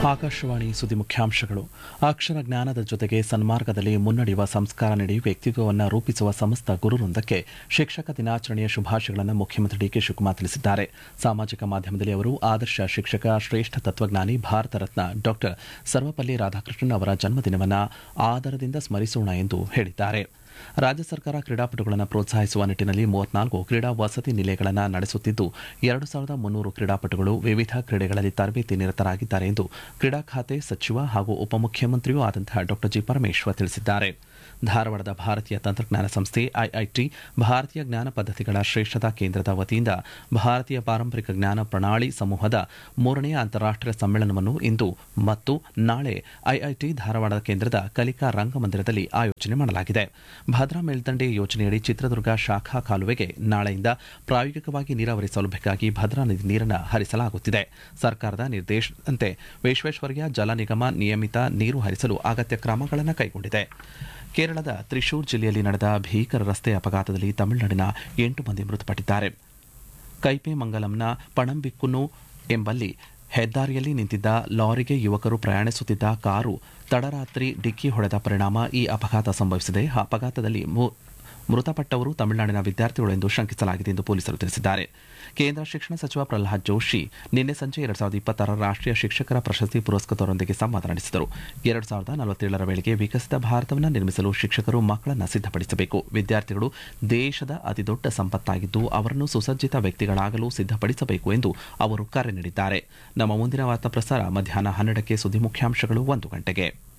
ಆಕಾಶವಾಣಿ ಸುದ್ದಿ ಮುಖ್ಯಾಂಶಗಳು ಅಕ್ಷರ ಜ್ಞಾನದ ಜೊತೆಗೆ ಸನ್ಮಾರ್ಗದಲ್ಲಿ ಮುನ್ನಡೆಯುವ ಸಂಸ್ಕಾರ ನೀಡಿ ವ್ಯಕ್ತಿತ್ವವನ್ನು ರೂಪಿಸುವ ಸಮಸ್ತ ಗುರುವೃಂದಕ್ಕೆ ಶಿಕ್ಷಕ ದಿನಾಚರಣೆಯ ಶುಭಾಶಯಗಳನ್ನು ಮುಖ್ಯಮಂತ್ರಿ ಡಿಕೆ ಶಿವಕುಮಾರ್ ತಿಳಿಸಿದ್ದಾರೆ ಸಾಮಾಜಿಕ ಮಾಧ್ಯಮದಲ್ಲಿ ಅವರು ಆದರ್ಶ ಶಿಕ್ಷಕ ಶ್ರೇಷ್ಠ ತತ್ವಜ್ಞಾನಿ ಭಾರತ ರತ್ನ ಡಾಕ್ಟರ್ ಸರ್ವಪಲ್ಲಿ ರಾಧಾಕೃಷ್ಣನ್ ಅವರ ಜನ್ಮದಿನವನ್ನು ಆದರದಿಂದ ಸ್ಮರಿಸೋಣ ಎಂದು ಹೇಳಿದ್ದಾರೆ ರಾಜ್ಯ ಸರ್ಕಾರ ಕ್ರೀಡಾಪಟುಗಳನ್ನು ಪ್ರೋತ್ಸಾಹಿಸುವ ನಿಟ್ಟಿನಲ್ಲಿ ಮೂವತ್ನಾಲ್ಕು ಕ್ರೀಡಾ ವಸತಿ ನಿಲಯಗಳನ್ನು ನಡೆಸುತ್ತಿದ್ದು ಎರಡು ಸಾವಿರದ ಮುನ್ನೂರು ಕ್ರೀಡಾಪಟುಗಳು ವಿವಿಧ ಕ್ರೀಡೆಗಳಲ್ಲಿ ತರಬೇತಿ ನಿರತರಾಗಿದ್ದಾರೆ ಎಂದು ಕ್ರೀಡಾ ಖಾತೆ ಸಚಿವ ಹಾಗೂ ಉಪಮುಖ್ಯಮಂತ್ರಿಯೂ ಆದಂತಹ ಡಾಕ್ಟರ್ ಜಿ ಪರಮೇಶ್ವರ್ ತಿಳಿಸಿದ್ದಾರೆ ಧಾರವಾಡದ ಭಾರತೀಯ ತಂತ್ರಜ್ಞಾನ ಸಂಸ್ಥೆ ಐಐಟಿ ಭಾರತೀಯ ಜ್ಞಾನ ಪದ್ಧತಿಗಳ ಶ್ರೇಷ್ಠತಾ ಕೇಂದ್ರದ ವತಿಯಿಂದ ಭಾರತೀಯ ಪಾರಂಪರಿಕ ಜ್ಞಾನ ಪ್ರಣಾಳಿ ಸಮೂಹದ ಮೂರನೆಯ ಅಂತಾರಾಷ್ಟೀಯ ಸಮ್ಮೇಳನವನ್ನು ಇಂದು ಮತ್ತು ನಾಳೆ ಐಐಟಿ ಧಾರವಾಡ ಕೇಂದ್ರದ ಕಲಿಕಾ ರಂಗಮಂದಿರದಲ್ಲಿ ಆಯೋಜನೆ ಮಾಡಲಾಗಿದೆ ಭದ್ರಾ ಮೇಲ್ದಂಡೆ ಯೋಜನೆಯಡಿ ಚಿತ್ರದುರ್ಗ ಶಾಖಾ ಕಾಲುವೆಗೆ ನಾಳೆಯಿಂದ ಪ್ರಾಯೋಗಿಕವಾಗಿ ನೀರಾವರಿ ಸೌಲಭ್ಯಕ್ಕಾಗಿ ಭದ್ರಾ ನದಿ ನೀರನ್ನು ಹರಿಸಲಾಗುತ್ತಿದೆ ಸರ್ಕಾರದ ನಿರ್ದೇಶನದಂತೆ ವಿಶ್ವೇಶ್ವರಯ್ಯ ಜಲ ನಿಗಮ ನಿಯಮಿತ ನೀರು ಹರಿಸಲು ಅಗತ್ಯ ಕ್ರಮಗಳನ್ನು ಕೈಗೊಂಡಿದೆ ಕೇರಳದ ತ್ರಿಶೂರ್ ಜಿಲ್ಲೆಯಲ್ಲಿ ನಡೆದ ಭೀಕರ ರಸ್ತೆ ಅಪಘಾತದಲ್ಲಿ ತಮಿಳುನಾಡಿನ ಎಂಟು ಮಂದಿ ಮೃತಪಟ್ಟಿದ್ದಾರೆ ಕೈಪೆಮಂಗಲಂನ ಪಣಂಬಿಕ್ಕುನು ಎಂಬಲ್ಲಿ ಹೆದ್ದಾರಿಯಲ್ಲಿ ನಿಂತಿದ್ದ ಲಾರಿಗೆ ಯುವಕರು ಪ್ರಯಾಣಿಸುತ್ತಿದ್ದ ಕಾರು ತಡರಾತ್ರಿ ಡಿಕ್ಕಿ ಹೊಡೆದ ಪರಿಣಾಮ ಈ ಅಪಘಾತ ಸಂಭವಿಸಿದೆ ಅಪಘಾತದಲ್ಲಿ ಮು- ಮೃತಪಟ್ಟವರು ತಮಿಳುನಾಡಿನ ವಿದ್ಯಾರ್ಥಿಗಳು ಎಂದು ಶಂಕಿಸಲಾಗಿದೆ ಎಂದು ಪೊಲೀಸರು ತಿಳಿಸಿದ್ದಾರೆ ಕೇಂದ್ರ ಶಿಕ್ಷಣ ಸಚಿವ ಪ್ರಹ್ಲಾದ್ ಜೋಶಿ ನಿನ್ನೆ ಸಂಜೆ ಎರಡ್ ಸಾವಿರದ ಇಪ್ಪತ್ತರ ರಾಷ್ಟ್ರೀಯ ಶಿಕ್ಷಕರ ಪ್ರಶಸ್ತಿ ಪುರಸ್ಕೃತರೊಂದಿಗೆ ಸಂವಾದ ನಡೆಸಿದರು ಎರಡ್ ಸಾವಿರದ ನಲವತ್ತೇಳರ ವೇಳೆಗೆ ವಿಕಸಿತ ಭಾರತವನ್ನು ನಿರ್ಮಿಸಲು ಶಿಕ್ಷಕರು ಮಕ್ಕಳನ್ನು ಸಿದ್ಧಪಡಿಸಬೇಕು ವಿದ್ಯಾರ್ಥಿಗಳು ದೇಶದ ಅತಿದೊಡ್ಡ ಸಂಪತ್ತಾಗಿದ್ದು ಅವರನ್ನು ಸುಸಜ್ಜಿತ ವ್ಯಕ್ತಿಗಳಾಗಲು ಸಿದ್ಧಪಡಿಸಬೇಕು ಎಂದು ಅವರು ಕರೆ ನೀಡಿದ್ದಾರೆ ನಮ್ಮ ಮುಂದಿನ ವಾರ್ತಾ ಪ್ರಸಾರ ಮಧ್ಯಾಹ್ನ ಹನ್ನೆರಡಕ್ಕೆ ಸುದ್ದಿ ಮುಖ್ಯಾಂಶಗಳು ಒಂದು ಗಂಟೆಗೆ